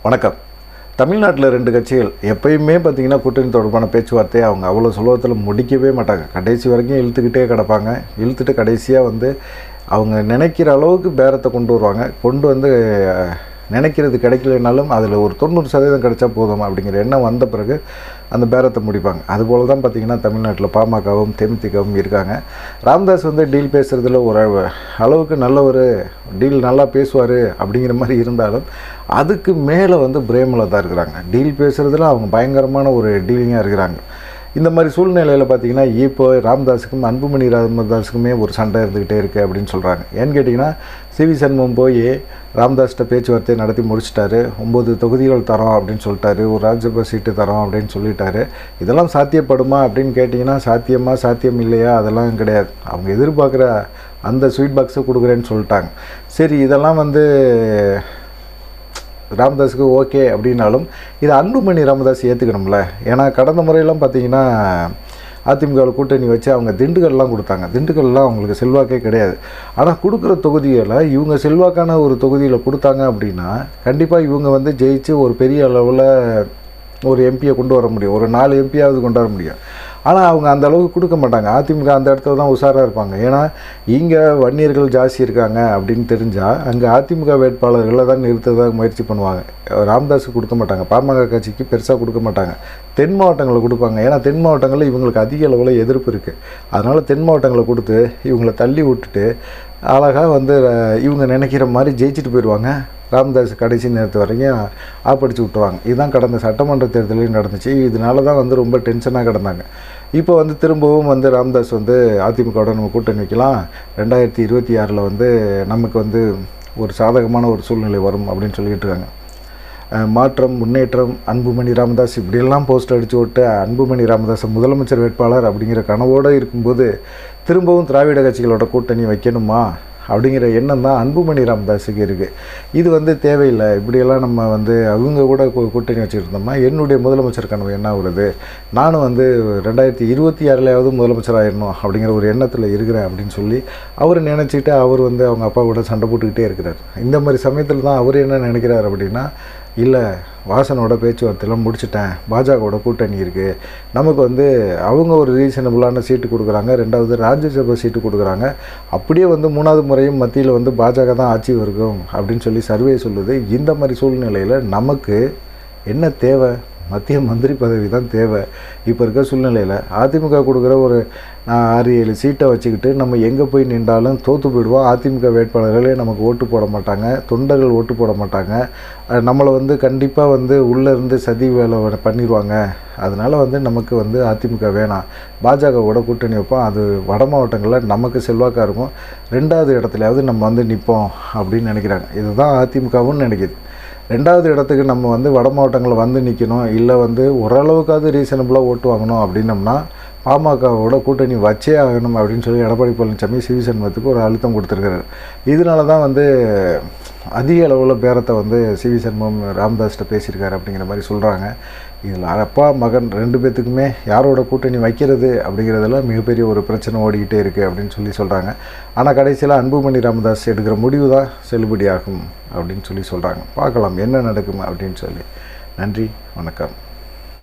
வணக்கம் தமிழ்நாட்டில் ரெண்டு கட்சிகள் எப்பயுமே பார்த்தீங்கன்னா கூட்டணி தொடர்பான பேச்சுவார்த்தையை அவங்க அவ்வளோ சுலபத்தில் முடிக்கவே மாட்டாங்க கடைசி வரைக்கும் இழுத்துக்கிட்டே கிடப்பாங்க இழுத்துட்டு கடைசியாக வந்து அவங்க நினைக்கிற அளவுக்கு பேரத்தை கொண்டு வருவாங்க கொண்டு வந்து அஹ், நினைக்கிறது கிடைக்கலனாலும் அதில் ஒரு தொண்ணூறு சதவீதம் கிடைச்சா போதும் அப்படிங்கிற எண்ணம் வந்த பிறகு அந்த பேரத்தை முடிப்பாங்க அதுபோல தான் பார்த்தீங்கன்னா தமிழ்நாட்டில் பாமகவும் தேமுதிகவும் இருக்காங்க ராம்தாஸ் வந்து டீல் பேசுகிறதுல ஒரு அளவு- அளவுக்கு நல்ல ஒரு டீல் நல்லா பேசுவார் அப்படிங்கிற மாதிரி இருந்தாலும் அதுக்கு மேலே வந்து பிரேமலதா இருக்கிறாங்க டீல் பேசுகிறதுல அவங்க பயங்கரமான ஒரு டீலிங்காக இருக்கிறாங்க இந்த மாதிரி சூழ்நிலையில் பார்த்தீங்கன்னா இப்போ ராம்தாஸுக்கும் அன்புமணி ராமதாஸுக்குமே ஒரு சண்டை இருந்துக்கிட்டே இருக்குது அப்படின்னு சொல்கிறாங்க ஏன்னு கேட்டிங்கன்னா சிவி சண்முகம் போய் ராம்தாஸ்கிட்ட பேச்சுவார்த்தை நடத்தி முடிச்சிட்டாரு ஒம்பது தொகுதிகள் தரோம் அப்படின்னு சொல்லிட்டாரு ஒரு ராஜ்யசபா சீட்டு தரோம் அப்படின்னு சொல்லிட்டாரு இதெல்லாம் சாத்தியப்படுமா அப்படின்னு கேட்டிங்கன்னா சாத்தியமா சாத்தியம் இல்லையா அதெல்லாம் கிடையாது அவங்க எதிர்பார்க்குற அந்த ஸ்வீட் பாக்ஸை கொடுக்குறேன்னு சொல்லிட்டாங்க சரி இதெல்லாம் வந்து ராமதாஸுக்கு ஓகே அப்படின்னாலும் இது அன்புமணி ராமதாஸ் ஏற்றுக்கணும்ல ஏன்னா கடந்த முறையெல்லாம் பார்த்தீங்கன்னா அதிமுகவில் கூட்டணி வச்சு அவங்க திண்டுக்கல்லாம் கொடுத்தாங்க திண்டுக்கல்லாம் அவங்களுக்கு செல்வாக்கே கிடையாது ஆனால் கொடுக்குற தொகுதிகளை இவங்க செல்வாக்கான ஒரு தொகுதியில் கொடுத்தாங்க அப்படின்னா கண்டிப்பாக இவங்க வந்து ஜெயிச்சு ஒரு பெரிய அளவில் ஒரு எம்பியை கொண்டு வர முடியும் ஒரு நாலு எம்பியாவது கொண்டு வர முடியும் ஆனால் அவங்க அந்த அளவுக்கு கொடுக்க மாட்டாங்க அதிமுக அந்த இடத்துல தான் உஷாராக இருப்பாங்க ஏன்னா இங்கே வன்னியர்கள் ஜாஸ்தி இருக்காங்க அப்படின்னு தெரிஞ்சால் அங்கே அதிமுக வேட்பாளர்களை தான் நிறுத்ததாக முயற்சி பண்ணுவாங்க ராமதாஸுக்கு கொடுக்க மாட்டாங்க பாமக கட்சிக்கு பெருசாக கொடுக்க மாட்டாங்க தென் மாவட்டங்களில் கொடுப்பாங்க ஏன்னா தென் மாவட்டங்களில் இவங்களுக்கு அதிக அளவில் எதிர்ப்பு இருக்குது அதனால் தென் மாவட்டங்களை கொடுத்து இவங்களை தள்ளி விட்டுட்டு அழகாக வந்து அஹ், இவங்க நினைக்கிற மாதிரி ஜெயிச்சுட்டு போயிடுவாங்க ராமதாஸ் கடைசி நேரத்து வரைக்கும் ஆப்படிச்சு விட்டுருவாங்க இதுதான் கடந்த சட்டமன்ற தேர்தலையும் நடந்துச்சு இதனால தான் வந்து ரொம்ப டென்ஷனாக கிடந்தாங்க இப்போ வந்து திரும்பவும் வந்து ராமதாஸ் வந்து அதிமுகவோட நம்ம கூட்டணி வைக்கலாம் ரெண்டாயிரத்தி இருபத்தி ஆறில் வந்து நமக்கு வந்து ஒரு சாதகமான ஒரு சூழ்நிலை வரும் அப்படின்னு சொல்லிட்டு இருக்காங்க அஹ் மாற்றம் முன்னேற்றம் அன்புமணி ராமதாஸ் இப்படியெல்லாம் போஸ்ட் அடித்து விட்டு அன்புமணி ராமதாஸ் முதலமைச்சர் வேட்பாளர் அப்படிங்கிற கனவோடு இருக்கும்போது திரும்பவும் திராவிட கட்சிகளோட கூட்டணி வைக்கணுமா அப்படிங்கிற எண்ணம் தான் அன்புமணி ராமதாஸுக்கு இருக்குது இது வந்து தேவையில்லை இப்படியெல்லாம் நம்ம வந்து அவங்க கூட கூ- கூட்டணி வச்சுட்டு இருந்தோம்னா என்னுடைய முதலமைச்சர் கனவு என்ன வருது நானும் வந்து ரெண்டாயிரத்தி இருபத்தி ஆறுலையாவது முதலமைச்சர் ஆயிடணும் அப்படிங்கிற ஒரு எண்ணத்தில் இருக்கிறேன் அப்படின்னு சொல்லி அவர் நினச்சிட்டு அவர் வந்து அவங்க அப்பா கூட சண்டை போட்டுக்கிட்டே இருக்கிறார் இந்த மாதிரி சமயத்தில் தான் அவர் என்ன நினைக்கிறார் அப்படின்னா இல்லை வாசனோட பேச்சுவார்த்தையெல்லாம் முடிச்சிட்டேன் பாஜகவோட கூட்டணி இருக்குது நமக்கு வந்து அவங்க ஒரு ரீசனபுளான சீட்டு கொடுக்குறாங்க ரெண்டாவது ராஜ்யசபா சீட்டு கொடுக்குறாங்க அப்படியே வந்து மூணாவது முறையும் மத்தியில் வந்து பாஜக தான் ஆட்சி இருக்கும் அப்படின்னு சொல்லி சர்வே சொல்லுது இந்த மாதிரி சூழ்நிலையில் நமக்கு என்ன தேவை மத்திய மந்திரி பதவி தான் தேவை இப்போ இருக்க சூழ்நிலையில் அதிமுக கொடுக்குற ஒரு நான் ஆறு ஏழு சீட்டை வச்சுக்கிட்டு நம்ம எங்கே போய் நின்றாலும் தோற்று போயிடுவோம் அதிமுக வேட்பாளர்களே நமக்கு ஓட்டு போட மாட்டாங்க தொண்டர்கள் ஓட்டு போட மாட்டாங்க அஹ் நம்மளை வந்து கண்டிப்பாக வந்து உள்ளே இருந்து சதி வேலை வ- பண்ணிடுவாங்க அதனால் வந்து நமக்கு வந்து அதிமுக வேணாம் பாஜகவோட கூட்டணி வைப்போம் அது வட மாவட்டங்களில் நமக்கு செல்வாக்காக இருக்கும் ரெண்டாவது இடத்துலையாவது நம்ம வந்து நிற்போம் அப்படின்னு நினைக்கிறாங்க இதுதான் அதிமுகவும் நினைக்கிது ரெண்டாவது இடத்துக்கு நம்ம வந்து வட மாவட்டங்களில் வந்து நிற்கணும் இல்லை வந்து ஓரளவுக்காவது ரீசனபுளாக ஓட்டு வாங்கணும் அப்படின்னம்னா பாமகவோட கூட்டணி வச்சே ஆகணும் அப்படின்னு சொல்லி எடப்பாடி பழனிசாமி சிவிசண்முகத்துக்கு ஒரு அழுத்தம் கொடுத்துருக்காரு இதனால தான் வந்து அதிக அளவில் பேரத்தை வந்து சிவி சண்முகம் ராமதாஸ்கிட்ட பேசியிருக்காரு அப்படிங்கிற மாதிரி சொல்கிறாங்க இதில் அப்பா மகன் ரெண்டு பேர்த்துக்குமே யாரோட கூட்டணி வைக்கிறது அப்படிங்கிறதுல மிகப்பெரிய ஒரு பிரச்சனை ஓடிக்கிட்டே இருக்குது அப்படின்னு சொல்லி சொல்கிறாங்க ஆனால் கடைசியில் அன்புமணி ராமதாஸ் எடுக்கிற முடிவு தான் செல்லுபடியாகும் அப்படின்னு சொல்லி சொல்கிறாங்க பார்க்கலாம் என்ன நடக்கும் அப்படின்னு சொல்லி நன்றி வணக்கம்